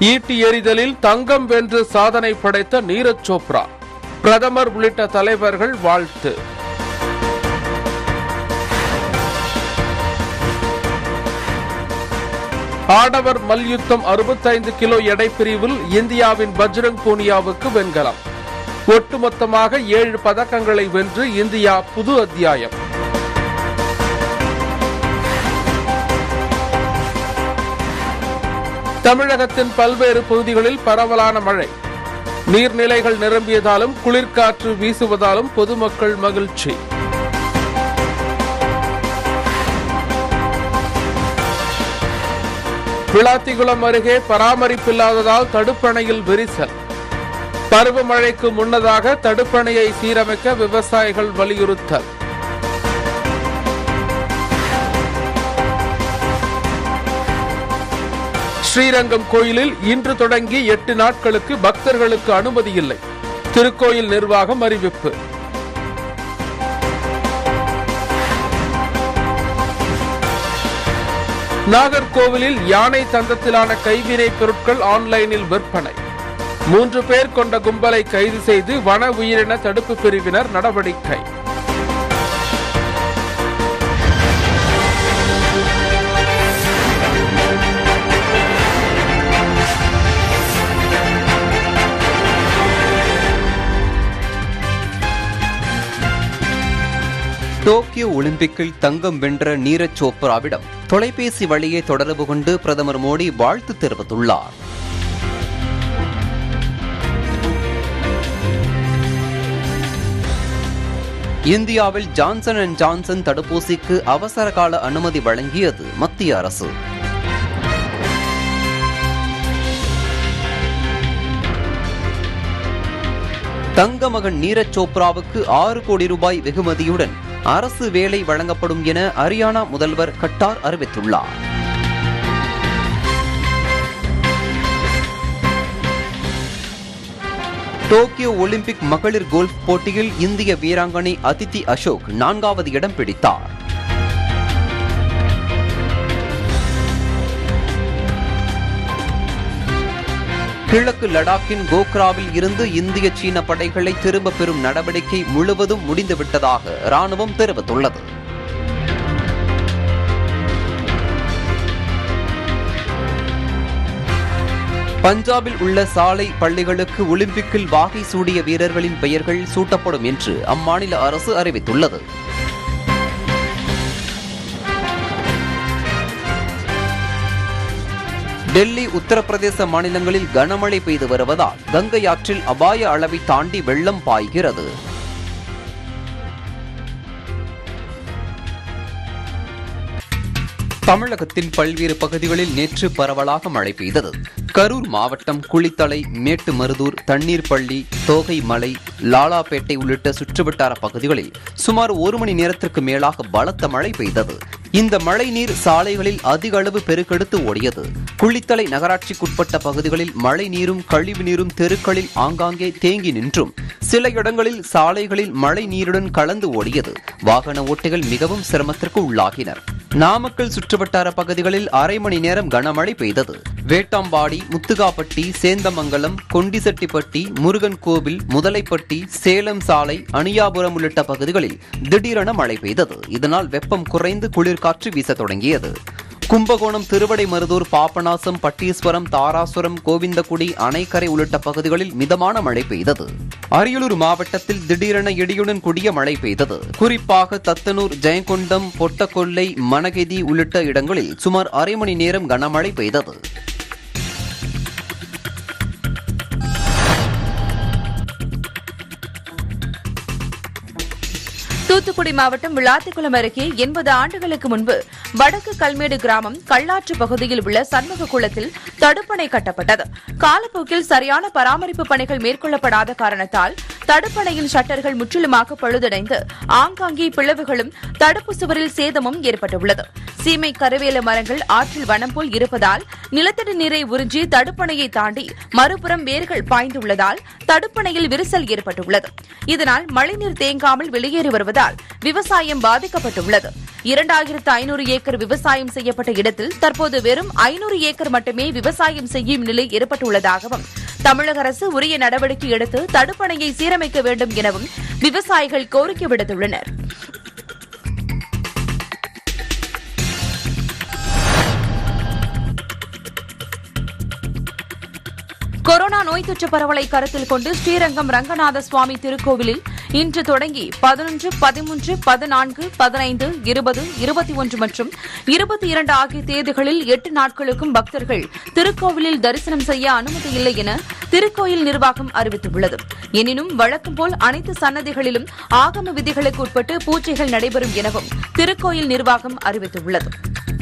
ஈட்டி எறிதலில் தங்கம் வென்று சாதனை படைத்த நீரஜ் சோப்ரா பிரதமர் உள்ளிட்ட தலைவர்கள் வாழ்த்து ஆடவர் மல்யுத்தம் 65 கிலோ எடை பிரிவில் இந்தியாவின் பஜ்ரங் பூனியாவுக்கு வெண்கலம் ஒட்டுமொத்தமாக ஏழு பதக்கங்களை வென்று இந்தியா புது அத்தியாயம் தமிழகத்தின் பல்வேறு பகுதிகளில் பரவலான மழை நீர்நிலைகள் நிரம்பியதாலும் குளிர்காற்று வீசுவதாலும் பொதுமக்கள் மகிழ்ச்சி விளாத்திகுளம் அருகே பராமரிப்பில்லாததால் தடுப்பணையில் விரிசல் பருவமழைக்கு முன்னதாக தடுப்பணையை சீரமைக்க விவசாயிகள் வலியுறுத்தல் ஸ்ரீரங்கம் கோயிலில் இன்று தொடங்கி எட்டு நாட்களுக்கு பக்தர்களுக்கு அனுமதி இல்லை திருக்கோயில் நிர்வாகம் அறிவிப்பு நாகர்கோவிலில் யானை தந்தத்திலான கைவினை பொருட்கள் ஆன்லைனில் விற்பனை மூன்று பேர் கொண்ட கும்பலை கைது செய்து வன உயிரின தடுப்பு பிரிவினர் நடவடிக்கை டோக்கியோ ஒலிம்பிக்கில் தங்கம் வென்ற நீரஜ் சோப்ராவிடம் தொலைபேசி வழியே தொடர்பு கொண்டு பிரதமர் மோடி வாழ்த்து தெரிவித்துள்ளார் இந்தியாவில் ஜான்சன் அண்ட் ஜான்சன் தடுப்பூசிக்கு அவசர கால அனுமதி வழங்கியது மத்திய அரசு தங்க மகன் நீரஜ் சோப்ராவுக்கு ஆறு கோடி ரூபாய் வெகுமதியுடன் அரசு வேலை வழங்கப்படும் என ஹரியானா முதல்வர் கட்டார் அறிவித்துள்ளார் டோக்கியோ ஒலிம்பிக் மகளிர் கோல்ஃப் போட்டியில் இந்திய வீராங்கனை அதித்தி அசோக் நான்காவது இடம் பிடித்தார் கிழக்கு லடாக்கின் கோக்ராவில் இருந்து இந்திய சீன படைகளை திரும்ப பெறும் நடவடிக்கை முழுவதும் முடிந்துவிட்டதாக ராணுவம் தெரிவித்துள்ளது பஞ்சாபில் உள்ள சாலை பள்ளிகளுக்கு ஒலிம்பிக்கில் வாகை சூடிய வீரர்களின் பெயர்கள் சூட்டப்படும் என்று அம்மாநில அரசு அறிவித்துள்ளது டெல்லி உத்தரப்பிரதேச மாநிலங்களில் கனமழை பெய்து வருவதால் கங்கை ஆற்றில் அபாய அளவை தாண்டி வெள்ளம் பாய்கிறது தமிழகத்தின் பல்வேறு பகுதிகளில் நேற்று பரவலாக மழை பெய்தது கரூர் மாவட்டம் குளித்தலை மேட்டுமருதூர் தண்ணீர்பள்ளி தோகைமலை லாலாப்பேட்டை உள்ளிட்ட சுற்றுவட்டார பகுதிகளில் சுமார் ஒரு மணி நேரத்திற்கு மேலாக பலத்த மழை பெய்தது இந்த மழை நீர் சாலைகளில் அதிக அளவு பெருக்கெடுத்து ஓடியது குளித்தலை நகராட்சிக்குட்பட்ட பகுதிகளில் மழை நீரும் கழிவு நீரும் தெருக்களில் ஆங்காங்கே தேங்கி நின்றும் சில இடங்களில் சாலைகளில் மழை நீருடன் கலந்து ஓடியது வாகன ஓட்டிகள் மிகவும் சிரமத்திற்கு உள்ளாகினர் நாமக்கல் சுற்றுவட்டார பகுதிகளில் அரை மணி நேரம் கனமழை பெய்தது வேட்டாம்பாடி முத்துகாப்பட்டி சேந்தமங்கலம் கொண்டிசெட்டிப்பட்டி முருகன் கோவில் முதலைப்பட்டி சேலம் சாலை அணியாபுரம் உள்ளிட்ட பகுதிகளில் திடீரென மழை பெய்தது இதனால் வெப்பம் குறைந்து குளிர்காற்று வீச தொடங்கியது கும்பகோணம் திருவடைமருதூர் பாபநாசம் பட்டீஸ்வரம் தாராசுரம் கோவிந்தகுடி அணைக்கரை உள்ளிட்ட பகுதிகளில் மிதமான மழை பெய்தது அரியலூர் மாவட்டத்தில் திடீரென இடியுடன் கூடிய மழை பெய்தது குறிப்பாக தத்தனூர் ஜெயங்கொண்டம் பொட்டக்கொல்லை மணகெதி உள்ளிட்ட இடங்களில் சுமார் அரை மணி நேரம் கனமழை பெய்தது தூத்துக்குடி மாவட்டம் விளாத்திக்குளம் அருகே எண்பது ஆண்டுகளுக்கு முன்பு வடக்கு கல்மேடு கிராமம் கள்ளாற்று பகுதியில் உள்ள சண்முக குளத்தில் தடுப்பணை கட்டப்பட்டது காலப்போக்கில் சரியான பராமரிப்பு பணிகள் மேற்கொள்ளப்படாத காரணத்தால் தடுப்பணையின் ஷட்டர்கள் முற்றிலுமாக பழுதடைந்து ஆங்காங்கே பிளவுகளும் தடுப்பு சுவரில் சேதமும் ஏற்பட்டுள்ளது சீமை கருவேல மரங்கள் ஆற்றில் வனம் போல் இருப்பதால் நிலத்தடி நீரை உறிஞ்சி தடுப்பணையை தாண்டி மறுபுறம் வேர்கள் பாய்ந்துள்ளதால் தடுப்பணையில் விரிசல் ஏற்பட்டுள்ளது இதனால் மழைநீர் தேங்காமல் வெளியேறி வருவதால் விவசாயம் பாதிக்கப்பட்டுள்ளது இரண்டாயிரத்து ஐநூறு ஏக்கர் விவசாயம் செய்யப்பட்ட இடத்தில் தற்போது வெறும் ஐநூறு ஏக்கர் மட்டுமே விவசாயம் செய்யும் நிலை ஏற்பட்டுள்ளதாகவும் தமிழக அரசு உரிய நடவடிக்கை எடுத்து தடுப்பணையை சீரமைக்க வேண்டும் எனவும் விவசாயிகள் கோரிக்கை விடுத்துள்ளனர் கொரோனா நோய் தொற்று பரவலை கருத்தில் கொண்டு ஸ்ரீரங்கம் ரங்கநாத சுவாமி திருக்கோவிலில் இன்று தொடங்கி பதினொன்று பதிமூன்று பதினான்கு பதினைந்து இருபது இருபத்தி ஒன்று மற்றும் இருபத்தி இரண்டு ஆகிய தேதிகளில் எட்டு நாட்களுக்கும் பக்தர்கள் திருக்கோவிலில் தரிசனம் செய்ய அனுமதி இல்லை என திருக்கோயில் நிர்வாகம் அறிவித்துள்ளது எனினும் வழக்கம் போல் அனைத்து சன்னதிகளிலும் ஆகம விதிகளுக்கு உட்பட்டு பூஜைகள் நடைபெறும் எனவும் திருக்கோயில் நிர்வாகம் அறிவித்துள்ளது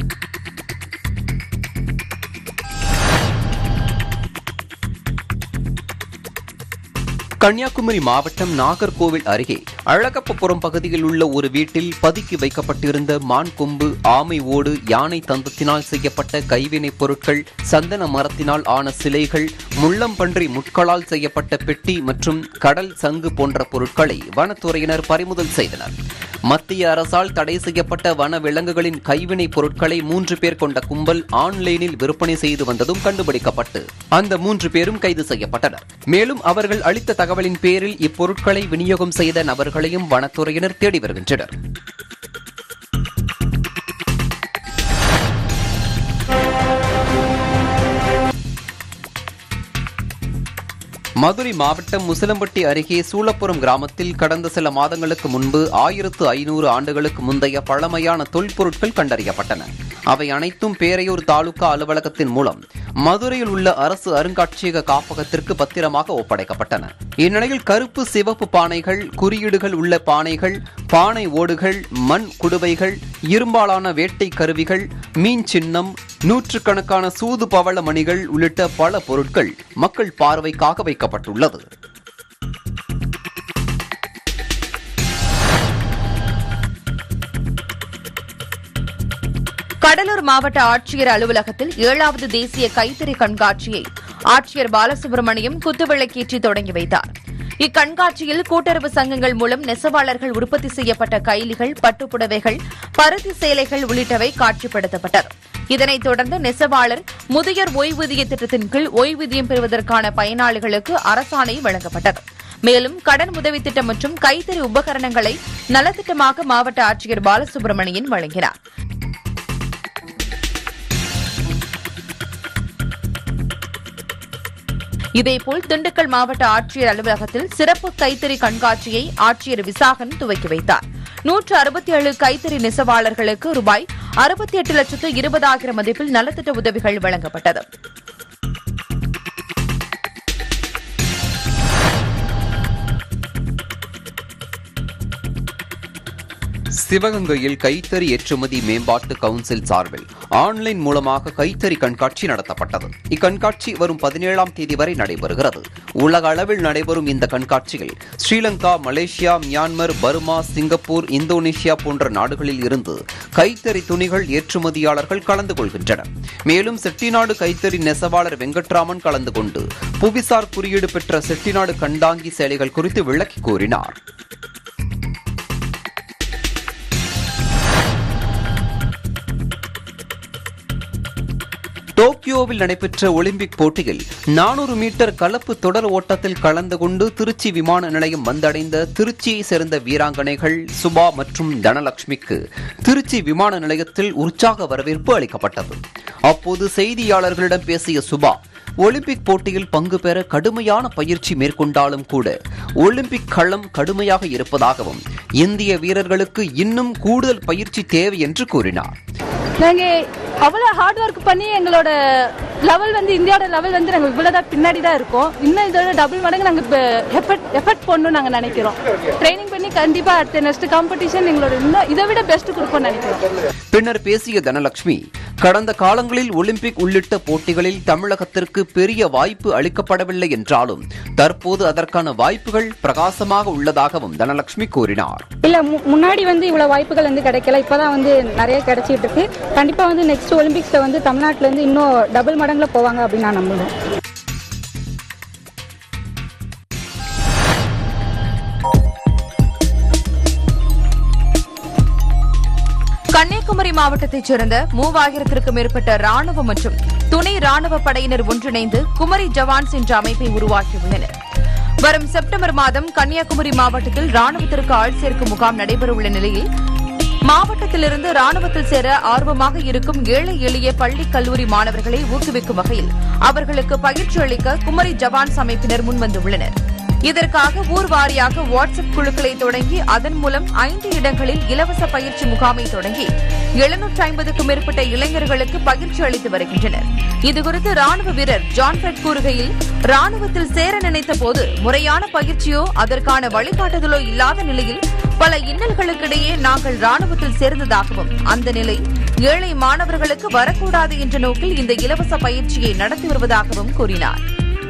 கன்னியாகுமரி மாவட்டம் நாகர்கோவில் அருகே அழகப்பபுரம் பகுதியில் உள்ள ஒரு வீட்டில் பதுக்கி வைக்கப்பட்டிருந்த மான் கொம்பு ஆமை ஓடு யானை தந்தத்தினால் செய்யப்பட்ட கைவினைப் பொருட்கள் சந்தன மரத்தினால் ஆன சிலைகள் முள்ளம்பன்றி முட்களால் செய்யப்பட்ட பெட்டி மற்றும் கடல் சங்கு போன்ற பொருட்களை வனத்துறையினர் பறிமுதல் செய்தனர் மத்திய அரசால் தடை செய்யப்பட்ட வன விலங்குகளின் கைவினைப் பொருட்களை மூன்று பேர் கொண்ட கும்பல் ஆன்லைனில் விற்பனை செய்து வந்ததும் கண்டுபிடிக்கப்பட்டு அந்த மூன்று பேரும் கைது செய்யப்பட்டனர் மேலும் அவர்கள் அளித்த தகவலின் பேரில் இப்பொருட்களை விநியோகம் செய்த நபர்களையும் வனத்துறையினர் தேடி வருகின்றனர் மதுரை மாவட்டம் முசலம்பட்டி அருகே சூளப்புரம் கிராமத்தில் கடந்த சில மாதங்களுக்கு முன்பு ஆயிரத்து ஐநூறு ஆண்டுகளுக்கு முந்தைய பழமையான தொல்பொருட்கள் கண்டறியப்பட்டன அவை அனைத்தும் பேரையூர் தாலுகா அலுவலகத்தின் மூலம் மதுரையில் உள்ள அரசு அருங்காட்சியக காப்பகத்திற்கு பத்திரமாக ஒப்படைக்கப்பட்டன இந்நிலையில் கருப்பு சிவப்பு பானைகள் குறியீடுகள் உள்ள பானைகள் பானை ஓடுகள் மண் குடுவைகள் இரும்பாலான வேட்டை கருவிகள் மீன் சின்னம் நூற்றுக்கணக்கான சூது பவள மணிகள் உள்ளிட்ட பல பொருட்கள் மக்கள் பார்வைக்காக வைக்கப்பட்டுள்ளது கடலூர் மாவட்ட ஆட்சியர் அலுவலகத்தில் ஏழாவது தேசிய கைத்தறி கண்காட்சியை ஆட்சியர் பாலசுப்ரமணியம் குத்துவிளக்கேற்றி தொடங்கி வைத்தார் இக்கண்காட்சியில் கூட்டுறவு சங்கங்கள் மூலம் நெசவாளர்கள் உற்பத்தி செய்யப்பட்ட கைலிகள் பட்டுப்புடவைகள் பருத்தி சேலைகள் உள்ளிட்டவை காட்சிப்படுத்தப்பட்டது இதனைத் தொடர்ந்து நெசவாளர் முதியோர் ஓய்வூதிய திட்டத்தின் கீழ் ஓய்வூதியம் பெறுவதற்கான பயனாளிகளுக்கு அரசாணை வழங்கப்பட்டது மேலும் கடன் உதவி திட்டம் மற்றும் கைத்தறி உபகரணங்களை நலத்திட்டமாக மாவட்ட ஆட்சியர் பாலசுப்ரமணியன் வழங்கினார் இதேபோல் திண்டுக்கல் மாவட்ட ஆட்சியர் அலுவலகத்தில் சிறப்பு கைத்தறி கண்காட்சியை ஆட்சியர் விசாகன் துவக்கி வைத்தார் நூற்று அறுபத்தி ஏழு கைத்தறி நெசவாளர்களுக்கு ரூபாய் அறுபத்தி எட்டு லட்சத்து இருபதாயிரம் மதிப்பில் நலத்திட்ட உதவிகள் வழங்கப்பட்டது சிவகங்கையில் கைத்தறி ஏற்றுமதி மேம்பாட்டு கவுன்சில் சார்பில் ஆன்லைன் மூலமாக கைத்தறி கண்காட்சி நடத்தப்பட்டது இக்கண்காட்சி வரும் பதினேழாம் தேதி வரை நடைபெறுகிறது உலக அளவில் நடைபெறும் இந்த கண்காட்சியில் Sri Lanka Malaysia Myanmar Burma Singapore Indonesia போன்ற நாடுகளில் இருந்து கைத்தறி துணிகள் ஏற்றுமதியாளர்கள் கலந்து கொள்கின்றனர் மேலும் செட்டிநாடு கைத்தறி நெசவாளர் வெங்கட்ராமன் கலந்து கொண்டு புவிசார் குறியீடு பெற்ற செட்டிநாடு கண்டாங்கி சேலைகள் குறித்து விளக்கி கூறினார் டோக்கியோவில் நடைபெற்ற ஒலிம்பிக் போட்டியில் நானூறு மீட்டர் கலப்பு தொடர் ஓட்டத்தில் கலந்து கொண்டு திருச்சி விமான நிலையம் வந்தடைந்த திருச்சியை சேர்ந்த வீராங்கனைகள் சுபா மற்றும் தனலட்சுமிக்கு திருச்சி விமான நிலையத்தில் உற்சாக வரவேற்பு அளிக்கப்பட்டது அப்போது செய்தியாளர்களிடம் பேசிய சுபா ஒலிம்பிக் போட்டியில் பங்கு பெற கடுமையான பயிற்சி மேற்கொண்டாலும் கூட ஒலிம்பிக் களம் கடுமையாக இருப்பதாகவும் இந்திய வீரர்களுக்கு இன்னும் கூடுதல் பயிற்சி தேவை என்று கூறினார் நாங்க அவ்வளோ ஹார்ட் ஒர்க் பண்ணி எங்களோட லெவல் வந்து இந்தியாவோட லெவல் வந்து நாங்கள் இவ்வளோதான் பின்னாடி தான் இருக்கோம் இன்னும் இதோட டபுள் மடங்கு நாங்கள் எஃபர்ட் எஃபர்ட் பண்ணணும் நாங்கள் நினைக்கிறோம் ட்ரைனிங் பண்ணி கண்டிப்பாக அடுத்த நெக்ஸ்ட் காம்படிஷன் எங்களோட இன்னும் இதை விட பெஸ்ட் கொடுப்போம்னு நினைக்கிறோம் பின்னர் பேசிய தனலட்சுமி கடந்த காலங்களில் ஒலிம்பிக் உள்ளிட்ட போட்டிகளில் தமிழகத்திற்கு பெரிய வாய்ப்பு அளிக்கப்படவில்லை என்றாலும் தற்போது அதற்கான வாய்ப்புகள் பிரகாசமாக உள்ளதாகவும் தனலட்சுமி கூறினார் இல்ல மு- முன்னாடி வந்து இவ்வளவு வாய்ப்புகள் வந்து கிடைக்கல இப்பதான் வந்து நிறைய கிடைச்சிட்டு இருக்கு கண்டிப்பா வந்து நெக்ஸ்ட் ஒலிம்பிக்ஸ்ல வந்து தமிழ்நாட்டுல இருந்து இன்னும் டபுள் மடங்குல போவாங்க அப்படின்னு நான் நம்புறேன் கன்னியாகுமரி மாவட்டத்தைச் சேர்ந்த மூவாயிரத்திற்கும் மேற்பட்ட ராணுவ மற்றும் துணை ராணுவ படையினர் ஒன்றிணைந்து குமரி ஜவான்ஸ் என்ற அமைப்பை உருவாக்கியுள்ளனர் வரும் செப்டம்பர் மாதம் கன்னியாகுமரி மாவட்டத்தில் ராணுவத்திற்கு ஆள் சேர்க்கும் முகாம் நடைபெறவுள்ள நிலையில் மாவட்டத்திலிருந்து ராணுவத்தில் சேர ஆர்வமாக இருக்கும் ஏழை எளிய பள்ளி கல்லூரி மாணவர்களை ஊக்குவிக்கும் வகையில் அவர்களுக்கு பயிற்சி அளிக்க குமரி ஜவான்ஸ் அமைப்பினர் முன்வந்துள்ளனர் இதற்காக ஊர் வாரியாக வாட்ஸ்அப் குழுக்களை தொடங்கி அதன் மூலம் ஐந்து இடங்களில் இலவச பயிற்சி முகாமை தொடங்கி எழுநூற்று ஐம்பதுக்கும் மேற்பட்ட இளைஞர்களுக்கு பயிற்சி அளித்து வருகின்றனர் இதுகுறித்து ராணுவ வீரர் ஜான்ஃபெட் கூறுகையில் ராணுவத்தில் சேர நினைத்த போது முறையான பயிற்சியோ அதற்கான வழிகாட்டுதலோ இல்லாத நிலையில் பல இன்னல்களுக்கிடையே நாங்கள் ராணுவத்தில் சேர்ந்ததாகவும் அந்த நிலை ஏழை மாணவர்களுக்கு வரக்கூடாது என்ற நோக்கில் இந்த இலவச பயிற்சியை நடத்தி வருவதாகவும் கூறினார்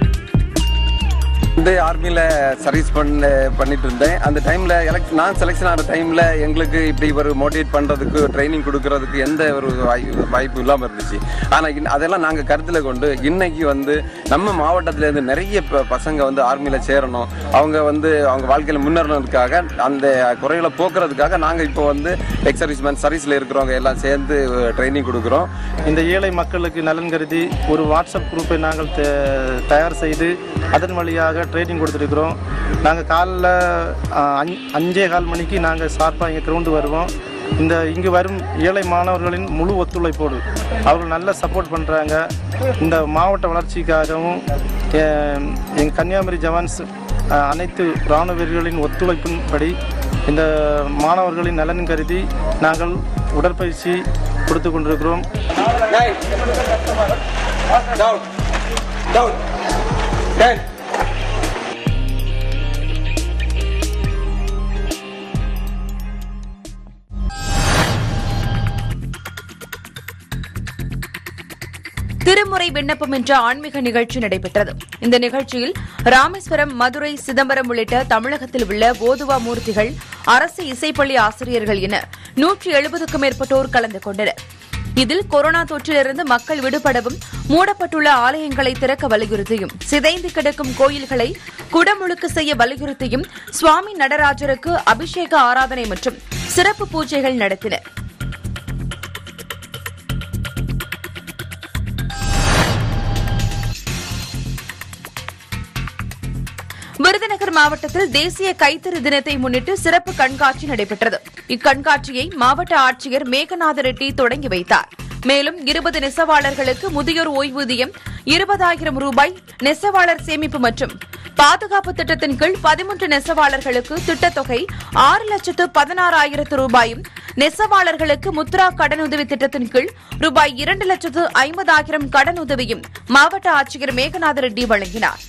வந்து ஆர்மியில் சர்வீஸ் பண்ண பண்ணிட்டு இருந்தேன் அந்த டைமில் எலக்ட் நான் செலெக்ஷன் ஆகிற டைமில் எங்களுக்கு இப்படி ஒரு மோட்டிவேட் பண்ணுறதுக்கு ட்ரைனிங் கொடுக்கறதுக்கு எந்த ஒரு வாய்ப்பு வாய்ப்பு இல்லாமல் இருந்துச்சு ஆனால் அதெல்லாம் நாங்கள் கருத்தில் கொண்டு இன்னைக்கு வந்து நம்ம மாவட்டத்திலேருந்து நிறைய ப- பசங்க வந்து ஆர்மியில் சேரணும் அவங்க வந்து அவங்க வாழ்க்கையில் முன்னேறணுக்காக அந்த குறைகளை போக்குறதுக்காக நாங்கள் இப்போ வந்து எக்ஸ் சர்வீஸ்மேன் சர்வீஸில் இருக்கிறவங்க எல்லாம் சேர்ந்து ட்ரைனிங் கொடுக்குறோம் இந்த ஏழை மக்களுக்கு நலன் கருதி ஒரு வாட்ஸ்அப் குரூப்பை நாங்கள் தே- தயார் செய்து அதன் வழியாக ட்ரைனிங் கொடுத்துருக்குறோம் நாங்கள் காலைல ஆ, அஞ்- அஞ்சே கால் மணிக்கு நாங்கள் ஷார்ப்பாக இங்கே கிரவுண்டு வருவோம் இந்த இங்கு வரும் ஏழை மாணவர்களின் முழு ஒத்துழைப்போடு அவர்கள் நல்ல சப்போர்ட் பண்ணுறாங்க இந்த மாவட்ட வளர்ச்சிக்காகவும் எங்கள் கன்னியாகுமரி ஜவான்ஸ் ஆ, அனைத்து இராணுவ வீரர்களின் ஒத்துழைப்பின்படி இந்த மாணவர்களின் நலன் கருதி நாங்கள் உடற்பயிற்சி கொடுத்து கொண்டிருக்கிறோம் Down. Down. Ten. திருமுறை விண்ணப்பம் என்ற ஆன்மீக நிகழ்ச்சி நடைபெற்றது இந்த நிகழ்ச்சியில் ராமேஸ்வரம் மதுரை சிதம்பரம் உள்ளிட்ட தமிழகத்தில் உள்ள போதுவா மூர்த்திகள் அரசு இசைப்பள்ளி ஆசிரியர்கள் என நூற்றி எழுபதுக்கும் மேற்பட்டோர் கலந்து கொண்டனர் இதில் கொரோனா தொற்றிலிருந்து மக்கள் விடுபடவும் மூடப்பட்டுள்ள ஆலயங்களை திறக்க வலியுறுத்தியும் சிதைந்து கிடக்கும் கோயில்களை குடமுழுக்கு செய்ய வலியுறுத்தியும் சுவாமி நடராஜருக்கு அபிஷேக ஆராதனை மற்றும் சிறப்பு பூஜைகள் நடத்தினர் விருதுநகர் மாவட்டத்தில் தேசிய கைத்தறி தினத்தை முன்னிட்டு சிறப்பு கண்காட்சி நடைபெற்றது இக்கண்காட்சியை மாவட்ட ஆட்சியர் மேகநாத ரெட்டி தொடங்கி வைத்தார் மேலும் இருபது நெசவாளர்களுக்கு முதியோர் ஓய்வூதியம் இருபதாயிரம் ரூபாய் நெசவாளர் சேமிப்பு மற்றும் பாதுகாப்பு திட்டத்தின் கீழ் பதிமூன்று நெசவாளர்களுக்கு திட்டத்தொகை ஆறு லட்சத்து பதினாறாயிரத்து ரூபாயும் நெசவாளர்களுக்கு முத்ரா கடனுதவி திட்டத்தின் கீழ் ரூபாய் இரண்டு லட்சத்து ஐம்பதாயிரம் கடனுதவியும் மாவட்ட ஆட்சியர் மேகநாத ரெட்டி வழங்கினார்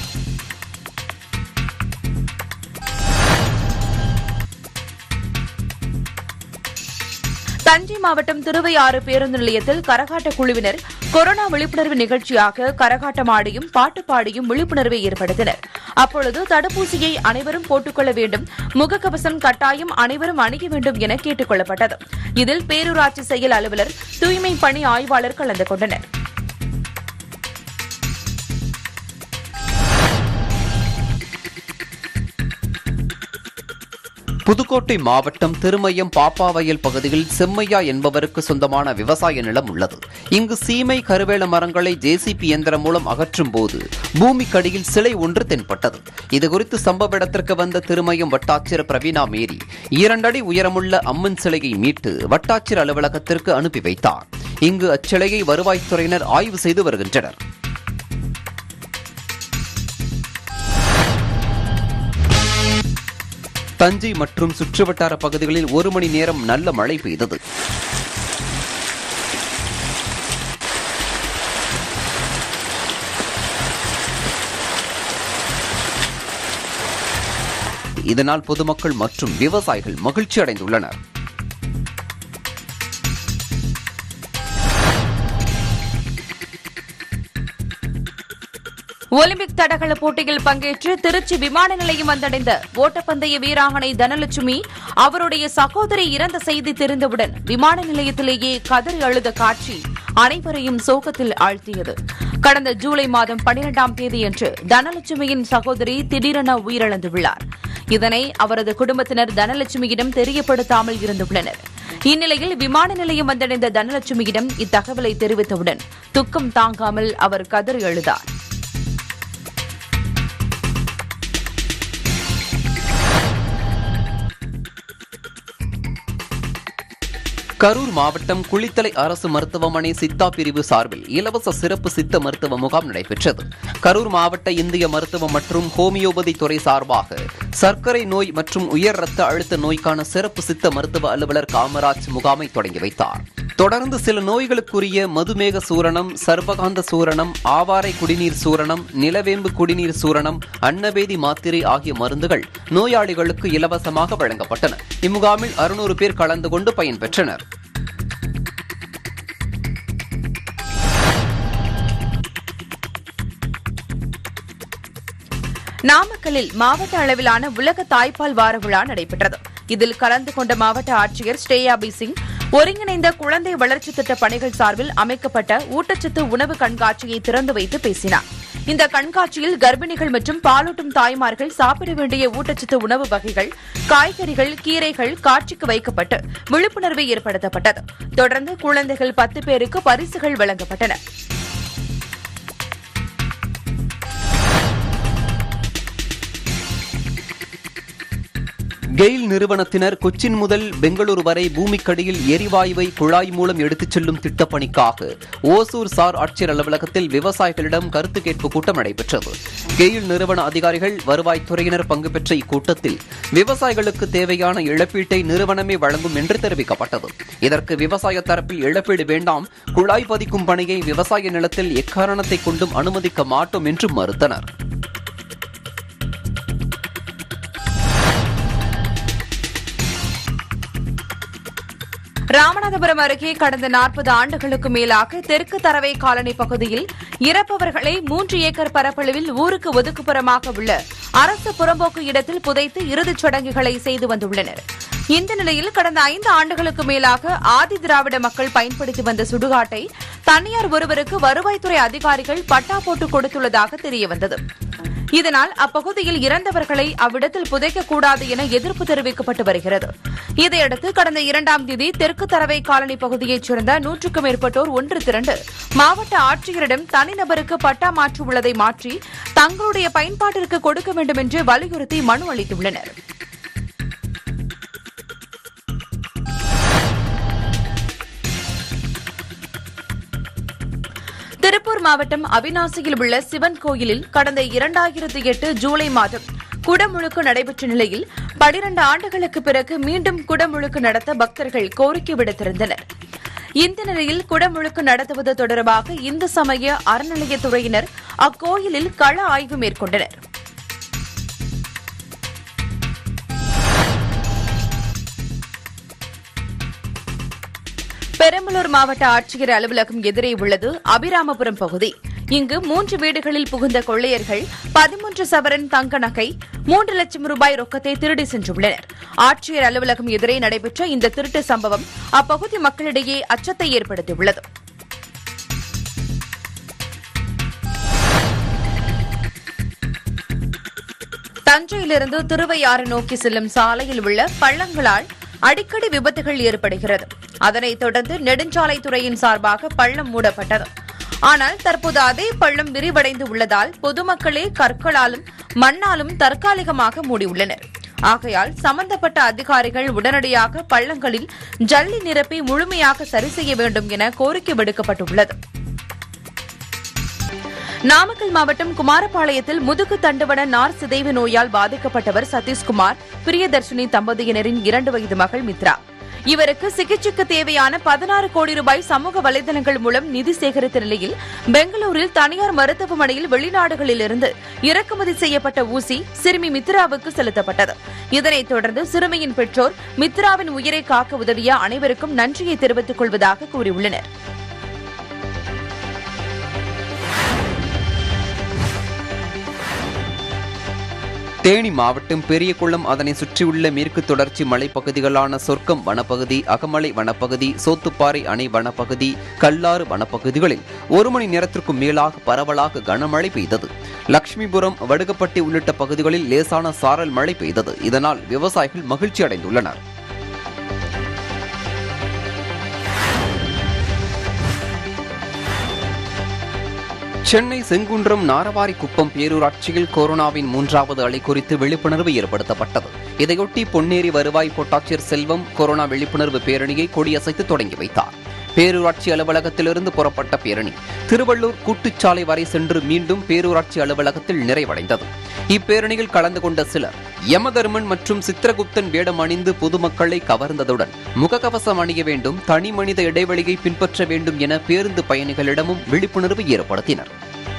தஞ்சை மாவட்டம் திருவையாறு பேருந்து நிலையத்தில் கரகாட்ட குழுவினர் கொரோனா விழிப்புணர்வு நிகழ்ச்சியாக கரகாட்டம் ஆடியும் பாட்டு பாடியும் விழிப்புணர்வை ஏற்படுத்தினர் அப்பொழுது தடுப்பூசியை அனைவரும் போட்டுக்கொள்ள வேண்டும் முகக்கவசம் கட்டாயம் அனைவரும் அணிய வேண்டும் என கேட்டுக் கொள்ளப்பட்டது இதில் பேரூராட்சி செயல் அலுவலர் தூய்மை பணி ஆய்வாளர் கலந்து கொண்டனர் புதுக்கோட்டை மாவட்டம் திருமயம் பாப்பாவயல் பகுதியில் செம்மையா என்பவருக்கு சொந்தமான விவசாய நிலம் உள்ளது இங்கு சீமை கருவேல மரங்களை ஜேசிபி இயந்திரம் மூலம் அகற்றும் போது பூமிக்கடியில் சிலை ஒன்று தென்பட்டது இதுகுறித்து சம்பவ இடத்திற்கு வந்த திருமயம் வட்டாட்சியர் பிரவீனா மேரி இரண்டடி உயரமுள்ள அம்மன் சிலையை மீட்டு வட்டாட்சியர் அலுவலகத்திற்கு அனுப்பி வைத்தார் இங்கு அச்சிலையை வருவாய்த்துறையினர் ஆய்வு செய்து வருகின்றனர் தஞ்சை மற்றும் சுற்றுவட்டார பகுதிகளில் ஒரு மணி நேரம் நல்ல மழை பெய்தது இதனால் பொதுமக்கள் மற்றும் விவசாயிகள் மகிழ்ச்சி அடைந்துள்ளனர் ஒலிம்பிக் தடகள போட்டியில் பங்கேற்று திருச்சி விமான நிலையம் வந்தடைந்த ஓட்டப்பந்தய வீராங்கனை தனலட்சுமி அவருடைய சகோதரி இறந்த செய்தி தெரிந்தவுடன் விமான நிலையத்திலேயே கதறி அழுத காட்சி அனைவரையும் சோகத்தில் ஆழ்த்தியது கடந்த ஜூலை மாதம் பனிரெண்டாம் தேதியன்று தனலட்சுமியின் சகோதரி திடீரென உயிரிழந்துள்ளார் இதனை அவரது குடும்பத்தினர் தனலட்சுமியிடம் தெரியப்படுத்தாமல் இருந்துள்ளனர் இந்நிலையில் விமான நிலையம் வந்தடைந்த தனலட்சுமியிடம் இத்தகவலை தெரிவித்தவுடன் துக்கம் தாங்காமல் அவர் கதறி அழுதார் கரூர் மாவட்டம் குளித்தலை அரசு மருத்துவமனை சித்தா பிரிவு சார்பில் இலவச சிறப்பு சித்த மருத்துவ முகாம் நடைபெற்றது கரூர் மாவட்ட இந்திய மருத்துவம் மற்றும் ஹோமியோபதி துறை சார்பாக சர்க்கரை நோய் மற்றும் உயர் ரத்த அழுத்த நோய்க்கான சிறப்பு சித்த மருத்துவ அலுவலர் காமராஜ் முகாமை தொடங்கி வைத்தார் தொடர்ந்து சில நோய்களுக்குரிய மதுமேக சூரணம் சர்வகாந்த சூரணம் ஆவாரை குடிநீர் சூரணம் நிலவேம்பு குடிநீர் சூரணம் அன்னவேதி மாத்திரை ஆகிய மருந்துகள் நோயாளிகளுக்கு இலவசமாக வழங்கப்பட்டன இம்முகாமில் அறுநூறு பேர் கலந்து கொண்டு பயன்பெற்றனர் நாமக்கல்லில் மாவட்ட அளவிலான உலக தாய்ப்பால் வார விழா நடைபெற்றது இதில் கலந்து கொண்ட மாவட்ட ஆட்சியர் ஸ்ரேயா பி சிங் ஒருங்கிணைந்த குழந்தை வளர்ச்சி திட்ட பணிகள் சார்பில் அமைக்கப்பட்ட ஊட்டச்சத்து உணவு கண்காட்சியை திறந்து வைத்து பேசினார் இந்த கண்காட்சியில் கர்ப்பிணிகள் மற்றும் பாலூட்டும் தாய்மார்கள் சாப்பிட வேண்டிய ஊட்டச்சத்து உணவு வகைகள் காய்கறிகள் கீரைகள் காட்சிக்கு வைக்கப்பட்டு விழிப்புணர்வு ஏற்படுத்தப்பட்டது தொடர்ந்து குழந்தைகள் பத்து பேருக்கு பரிசுகள் வழங்கப்பட்டன கெயில் நிறுவனத்தினர் கொச்சின் முதல் பெங்களூரு வரை பூமிக்கடியில் எரிவாயுவை குழாய் மூலம் எடுத்துச் செல்லும் திட்டப்பணிக்காக ஓசூர் சார் ஆட்சியர் அலுவலகத்தில் விவசாயிகளிடம் கருத்து கேட்பு கூட்டம் நடைபெற்றது கெயில் நிறுவன அதிகாரிகள் வருவாய்த்துறையினர் பங்கு பெற்ற இக்கூட்டத்தில் விவசாயிகளுக்கு தேவையான இழப்பீட்டை நிறுவனமே வழங்கும் என்று தெரிவிக்கப்பட்டது இதற்கு விவசாய தரப்பில் இழப்பீடு வேண்டாம் குழாய் பதிக்கும் பணியை விவசாய நிலத்தில் எக்காரணத்தை கொண்டும் அனுமதிக்க மாட்டோம் என்று மறுத்தனர் ராமநாதபுரம் அருகே கடந்த நாற்பது ஆண்டுகளுக்கு மேலாக தெற்கு தரவை காலனி பகுதியில் இறப்பவர்களை மூன்று ஏக்கர் பரப்பளவில் ஊருக்கு ஒதுக்குப்புறமாக உள்ள அரசு புறம்போக்கு இடத்தில் புதைத்து இறுதிச் சடங்குகளை செய்து வந்துள்ளனர் இந்த நிலையில் கடந்த ஐந்து ஆண்டுகளுக்கு மேலாக ஆதி திராவிட மக்கள் பயன்படுத்தி வந்த சுடுகாட்டை தனியார் ஒருவருக்கு வருவாய்த்துறை அதிகாரிகள் பட்டா போட்டு கொடுத்துள்ளதாக தெரியவந்தது இதனால் அப்பகுதியில் இறந்தவர்களை அவ்விடத்தில் புதைக்கக்கூடாது என எதிர்ப்பு தெரிவிக்கப்பட்டு வருகிறது இதையடுத்து கடந்த இரண்டாம் தேதி தெற்கு தரவை காலனி பகுதியைச் சேர்ந்த நூற்றுக்கும் மேற்பட்டோர் ஒன்று திரண்டு மாவட்ட ஆட்சியரிடம் தனிநபருக்கு பட்டா மாற்று உள்ளதை மாற்றி தங்களுடைய பயன்பாட்டிற்கு கொடுக்க வேண்டும் என்று வலியுறுத்தி மனு அளித்துள்ளனர் திருப்பூர் மாவட்டம் அவினாசியில் உள்ள சிவன் கோயிலில் கடந்த இரண்டாயிரத்தி எட்டு ஜூலை மாதம் குடமுழுக்கு நடைபெற்ற நிலையில் பனிரண்டு ஆண்டுகளுக்கு பிறகு மீண்டும் குடமுழுக்கு நடத்த பக்தர்கள் கோரிக்கை விடுத்திருந்தனர் இந்த நிலையில் குடமுழுக்கு நடத்துவது தொடர்பாக இந்து சமய அறநிலையத்துறையினர் அக்கோயிலில் கள ஆய்வு மேற்கொண்டனர் பெரம்பலூர் மாவட்ட ஆட்சியர் அலுவலகம் எதிரே உள்ளது அபிராமபுரம் பகுதி இங்கு மூன்று வீடுகளில் புகுந்த கொள்ளையர்கள் பதிமூன்று சவரன் தங்க நகை மூன்று லட்சம் ரூபாய் ரொக்கத்தை திருடி சென்றுள்ளனர் ஆட்சியர் அலுவலகம் எதிரே நடைபெற்ற இந்த திருட்டு சம்பவம் அப்பகுதி மக்களிடையே அச்சத்தை ஏற்படுத்தியுள்ளது தஞ்சையிலிருந்து திருவையாறு நோக்கி செல்லும் சாலையில் உள்ள பள்ளங்களால் அடிக்கடி விபத்துகள் ஏற்படுகிறது அதனைத் தொடர்ந்து நெடுஞ்சாலைத்துறையின் சார்பாக பள்ளம் மூடப்பட்டது ஆனால் தற்போது அதே பள்ளம் விரிவடைந்து உள்ளதால் பொதுமக்களே கற்களாலும் மண்ணாலும் தற்காலிகமாக மூடியுள்ளனர் ஆகையால் சம்பந்தப்பட்ட அதிகாரிகள் உடனடியாக பள்ளங்களில் ஜல்லி நிரப்பி முழுமையாக சரி செய்ய வேண்டும் என கோரிக்கை விடுக்கப்பட்டுள்ளது நாமக்கல் மாவட்டம் குமாரபாளையத்தில் முதுகு தண்டுவட நார் சிதைவு நோயால் பாதிக்கப்பட்டவர் சதீஷ்குமார் பிரியதர்ஷினி தம்பதியினரின் இரண்டு வயது மகள் மித்ரா இவருக்கு சிகிச்சைக்கு தேவையான பதினாறு கோடி ரூபாய் சமூக வலைதளங்கள் மூலம் நிதி சேகரித்த நிலையில் பெங்களூரில் தனியார் மருத்துவமனையில் வெளிநாடுகளிலிருந்து இறக்குமதி செய்யப்பட்ட ஊசி சிறுமி மித்ராவுக்கு செலுத்தப்பட்டது இதனைத் தொடர்ந்து சிறுமியின் பெற்றோர் மித்ராவின் உயிரை காக்க உதவிய அனைவருக்கும் நன்றியை தெரிவித்துக் கொள்வதாக கூறியுள்ளனர் தேனி மாவட்டம் பெரியகுளம் அதனை சுற்றியுள்ள மேற்கு தொடர்ச்சி மலைப்பகுதிகளான சொர்க்கம் வனப்பகுதி அகமலை வனப்பகுதி சோத்துப்பாறை அணை வனப்பகுதி கல்லாறு வனப்பகுதிகளில் ஒரு மணி நேரத்திற்கும் மேலாக பரவலாக கனமழை பெய்தது லட்சுமிபுரம் வடுகப்பட்டி உள்ளிட்ட பகுதிகளில் லேசான சாரல் மழை பெய்தது இதனால் விவசாயிகள் மகிழ்ச்சி அடைந்துள்ளனர் சென்னை செங்குன்றம் நாரவாரிக்குப்பம் பேரூராட்சியில் கொரோனாவின் மூன்றாவது அலை குறித்து விழிப்புணர்வு ஏற்படுத்தப்பட்டது இதையொட்டி பொன்னேரி வருவாய் கோட்டாட்சியர் செல்வம் கொரோனா விழிப்புணர்வு பேரணியை கொடியசைத்து தொடங்கி வைத்தார் பேரூராட்சி அலுவலகத்திலிருந்து புறப்பட்ட பேரணி திருவள்ளூர் கூட்டுச்சாலை வரை சென்று மீண்டும் பேரூராட்சி அலுவலகத்தில் நிறைவடைந்தது இப்பேரணியில் கலந்து கொண்ட சிலர் யமதர்மன் மற்றும் சித்திரகுப்தன் வேடம் அணிந்து பொதுமக்களை கவர்ந்ததுடன் முகக்கவசம் அணிய வேண்டும் தனி மனித இடைவெளியை பின்பற்ற வேண்டும் என பேருந்து பயணிகளிடமும் விழிப்புணர்வு ஏற்படுத்தினர்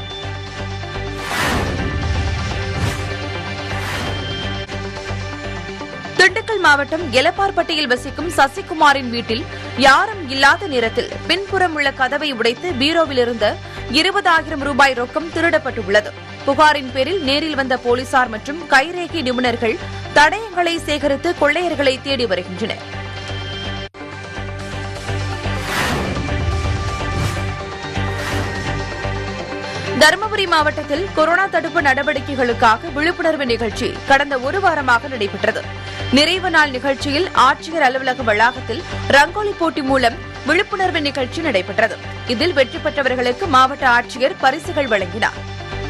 திண்டுக்கல் மாவட்டம் எலப்பார்பட்டியில் வசிக்கும் சசிகுமாரின் வீட்டில் யாரும் இல்லாத நேரத்தில் பின்புறம் உள்ள கதவை உடைத்து பீரோவில் இருந்த இருபதாயிரம் ரூபாய் ரொக்கம் திருடப்பட்டுள்ளது புகாரின் பேரில் நேரில் வந்த போலீசார் மற்றும் கைரேகை நிபுணர்கள் தடயங்களை சேகரித்து கொள்ளையர்களை தேடி வருகின்றனர் தருமபுரி மாவட்டத்தில் கொரோனா தடுப்பு நடவடிக்கைகளுக்காக விழிப்புணர்வு நிகழ்ச்சி கடந்த ஒரு வாரமாக நடைபெற்றது நிறைவு நாள் நிகழ்ச்சியில் ஆட்சியர் அலுவலக வளாகத்தில் ரங்கோலி போட்டி மூலம் விழிப்புணர்வு நிகழ்ச்சி நடைபெற்றது இதில் வெற்றி பெற்றவர்களுக்கு மாவட்ட ஆட்சியர் பரிசுகள் வழங்கினார்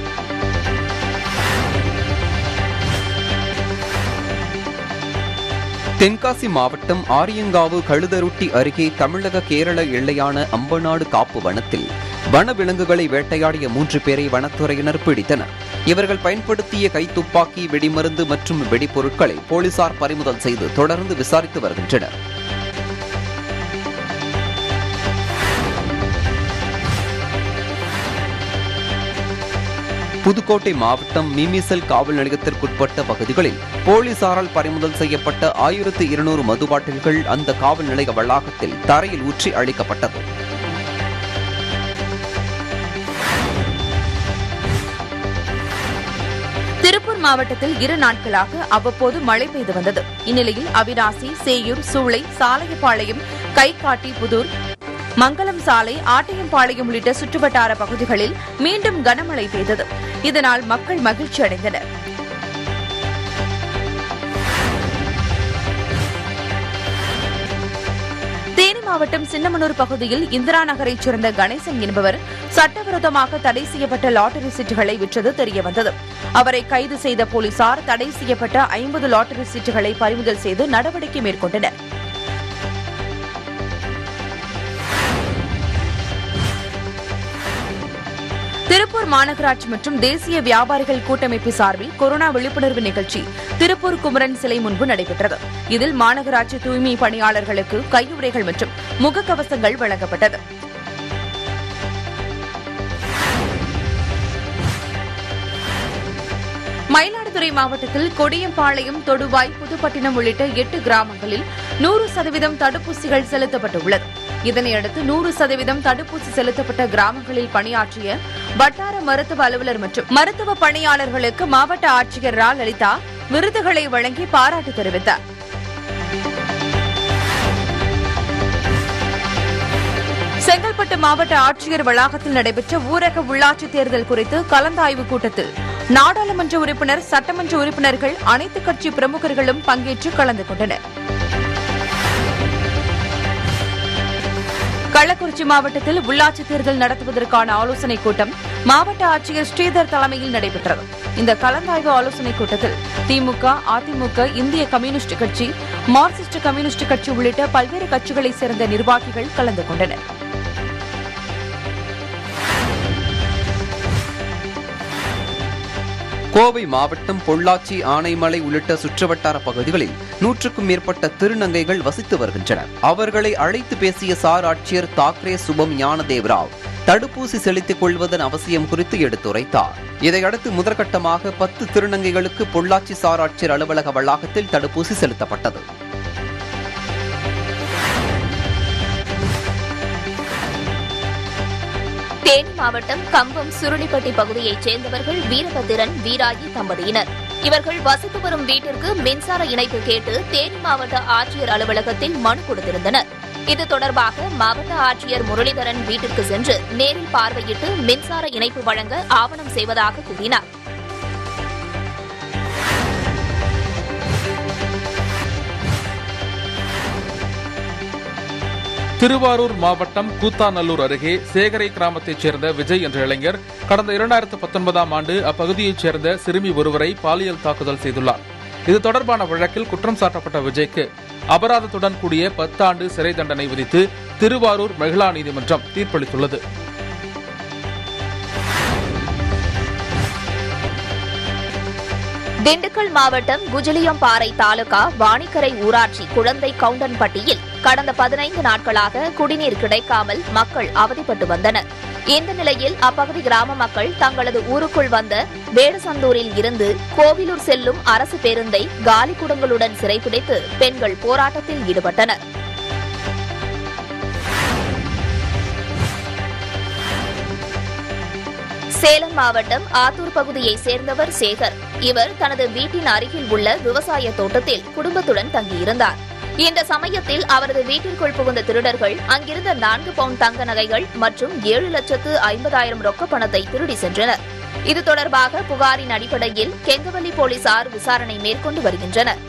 தென்காசி மாவட்டம் ஆரியங்காவு கழுதருட்டி அருகே தமிழக கேரள எல்லையான அம்பநாடு காப்பு வனத்தில் வனவிலங்குகளை வேட்டையாடிய மூன்று பேரை வனத்துறையினர் பிடித்தனர் இவர்கள் பயன்படுத்திய கைத்துப்பாக்கி வெடிமருந்து மற்றும் வெடிபொருட்களை போலீசார் பறிமுதல் செய்து தொடர்ந்து விசாரித்து வருகின்றனர் புதுக்கோட்டை மாவட்டம் மிமிசல் காவல் நிலையத்திற்குட்பட்ட பகுதிகளில் போலீசாரால் பறிமுதல் செய்யப்பட்ட ஆயிரத்து இருநூறு மது பாட்டில்கள் அந்த காவல் நிலைய வளாகத்தில் தரையில் ஊற்றி அளிக்கப்பட்டது திருப்பூர் மாவட்டத்தில் இரு நாட்களாக அவ்வப்போது மழை பெய்து வந்தது இந்நிலையில் அவினாசி சேயூர் சூளை சாலையப்பாளையம் கைகாட்டி புதூர் மங்கலம் சாலை ஆட்டையம்பாளையம் உள்ளிட்ட சுற்றுவட்டார பகுதிகளில் மீண்டும் கனமழை பெய்தது இதனால் மக்கள் மகிழ்ச்சி அடைந்தனர் தேனி மாவட்டம் சின்னமனூர் பகுதியில் இந்திரா நகரைச் சேர்ந்த கணேசன் என்பவர் சட்டவிரோதமாக தடை செய்யப்பட்ட லாட்டரி சீட்டுகளை விற்றது தெரியவந்தது அவரை கைது செய்த போலீசார் தடை செய்யப்பட்ட ஐம்பது லாட்டரி சீட்டுகளை பறிமுதல் செய்து நடவடிக்கை மேற்கொண்டனர் திருப்பூர் மாநகராட்சி மற்றும் தேசிய வியாபாரிகள் கூட்டமைப்பு சார்பில் கொரோனா விழிப்புணர்வு நிகழ்ச்சி திருப்பூர் குமரன் சிலை முன்பு நடைபெற்றது இதில் மாநகராட்சி தூய்மை பணியாளர்களுக்கு கையுறைகள் மற்றும் முகக்கவசங்கள் வழங்கப்பட்டது மயிலாடுதுறை மாவட்டத்தில் கொடியம்பாளையம் தொடுவாய் புதுப்பட்டினம் உள்ளிட்ட எட்டு கிராமங்களில் நூறு சதவீதம் தடுப்பூசிகள் செலுத்தப்பட்டுள்ளது இதனையடுத்து நூறு சதவீதம் தடுப்பூசி செலுத்தப்பட்ட கிராமங்களில் பணியாற்றிய வட்டார மருத்துவ அலுவலர் மற்றும் மருத்துவ பணியாளர்களுக்கு மாவட்ட ஆட்சியர் ரா லலிதா விருதுகளை வழங்கி பாராட்டு தெரிவித்தார் செங்கல்பட்டு மாவட்ட ஆட்சியர் வளாகத்தில் நடைபெற்ற ஊரக உள்ளாட்சித் தேர்தல் குறித்து கலந்தாய்வு கூட்டத்தில் நாடாளுமன்ற உறுப்பினர் சட்டமன்ற உறுப்பினர்கள் அனைத்துக் கட்சி பிரமுகர்களும் பங்கேற்று கலந்து கொண்டனர் கள்ளக்குறிச்சி மாவட்டத்தில் உள்ளாட்சித் தேர்தல் நடத்துவதற்கான ஆலோசனைக் கூட்டம் மாவட்ட ஆட்சியர் ஸ்ரீதர் தலைமையில் நடைபெற்றது இந்த கலந்தாய்வு ஆலோசனைக் கூட்டத்தில் திமுக அதிமுக இந்திய கம்யூனிஸ்ட் கட்சி மார்க்சிஸ்ட் கம்யூனிஸ்ட் கட்சி உள்ளிட்ட பல்வேறு கட்சிகளைச் சேர்ந்த நிர்வாகிகள் கலந்து கொண்டனர் கோவை மாவட்டம் பொள்ளாச்சி ஆனைமலை உள்ளிட்ட சுற்றுவட்டார பகுதிகளில் நூற்றுக்கும் மேற்பட்ட திருநங்கைகள் வசித்து வருகின்றனர் அவர்களை அழைத்து பேசிய சார் ஆட்சியர் தாக்கரே சுபம் ஞானதேவராவ் தடுப்பூசி செலுத்திக் கொள்வதன் அவசியம் குறித்து எடுத்துரைத்தார் இதையடுத்து முதற்கட்டமாக பத்து திருநங்கைகளுக்கு பொள்ளாச்சி சார் ஆட்சியர் அலுவலக வளாகத்தில் தடுப்பூசி செலுத்தப்பட்டது தேனி மாவட்டம் கம்பம் சுருளிப்பட்டி பகுதியைச் சேர்ந்தவர்கள் வீரபத்திரன் வீராயி தம்பதியினர் இவர்கள் வசித்து வரும் வீட்டிற்கு மின்சார இணைப்பு கேட்டு தேனி மாவட்ட ஆட்சியர் அலுவலகத்தில் மனு கொடுத்திருந்தனர் இது தொடர்பாக மாவட்ட ஆட்சியர் முரளிதரன் வீட்டிற்கு சென்று நேரில் பார்வையிட்டு மின்சார இணைப்பு வழங்க ஆவணம் செய்வதாக கூறினார் திருவாரூர் மாவட்டம் கூத்தாநல்லூர் அருகே சேகரை கிராமத்தைச் சேர்ந்த விஜய் என்ற இளைஞர் கடந்த இரண்டாயிரத்து பத்தொன்பதாம் ஆண்டு அப்பகுதியைச் சேர்ந்த சிறுமி ஒருவரை பாலியல் தாக்குதல் செய்துள்ளார் இது தொடர்பான வழக்கில் குற்றம் சாட்டப்பட்ட விஜய்க்கு அபராதத்துடன் கூடிய பத்தாண்டு சிறை தண்டனை விதித்து திருவாரூர் மகிழா நீதிமன்றம் தீர்ப்பளித்துள்ளது திண்டுக்கல் மாவட்டம் குஜிலியம்பாறை தாலுகா வாணிக்கரை ஊராட்சி குழந்தை கவுண்டன்பட்டியில் கடந்த பதினைந்து நாட்களாக குடிநீர் கிடைக்காமல் மக்கள் அவதிப்பட்டு வந்தனர் இந்த நிலையில் அப்பகுதி கிராம மக்கள் தங்களது ஊருக்குள் வந்த வேடசந்தூரில் இருந்து கோவிலூர் செல்லும் அரசு பேருந்தை காலி குடங்களுடன் சிறைபிடித்து பெண்கள் போராட்டத்தில் ஈடுபட்டனர் சேலம் மாவட்டம் ஆத்தூர் பகுதியைச் சேர்ந்தவர் சேகர் இவர் தனது வீட்டின் அருகில் உள்ள விவசாய தோட்டத்தில் குடும்பத்துடன் தங்கியிருந்தார் இந்த சமயத்தில் அவரது வீட்டிற்குள் புகுந்த திருடர்கள் அங்கிருந்த நான்கு பவுண்ட் தங்க நகைகள் மற்றும் ஏழு லட்சத்து ஐம்பதாயிரம் ரொக்க பணத்தை திருடி சென்றனர் இது தொடர்பாக புகாரின் அடிப்படையில் கெங்கவல்லி போலீசார் விசாரணை மேற்கொண்டு வருகின்றனர்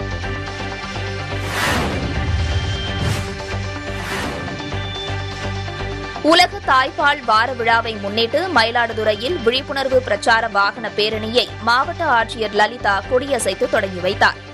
உலக தாய்ப்பால் வார விழாவை முன்னிட்டு மயிலாடுதுறையில் விழிப்புணர்வு பிரச்சார வாகன பேரணியை மாவட்ட ஆட்சியர் லலிதா கொடியசைத்து தொடங்கி வைத்தார்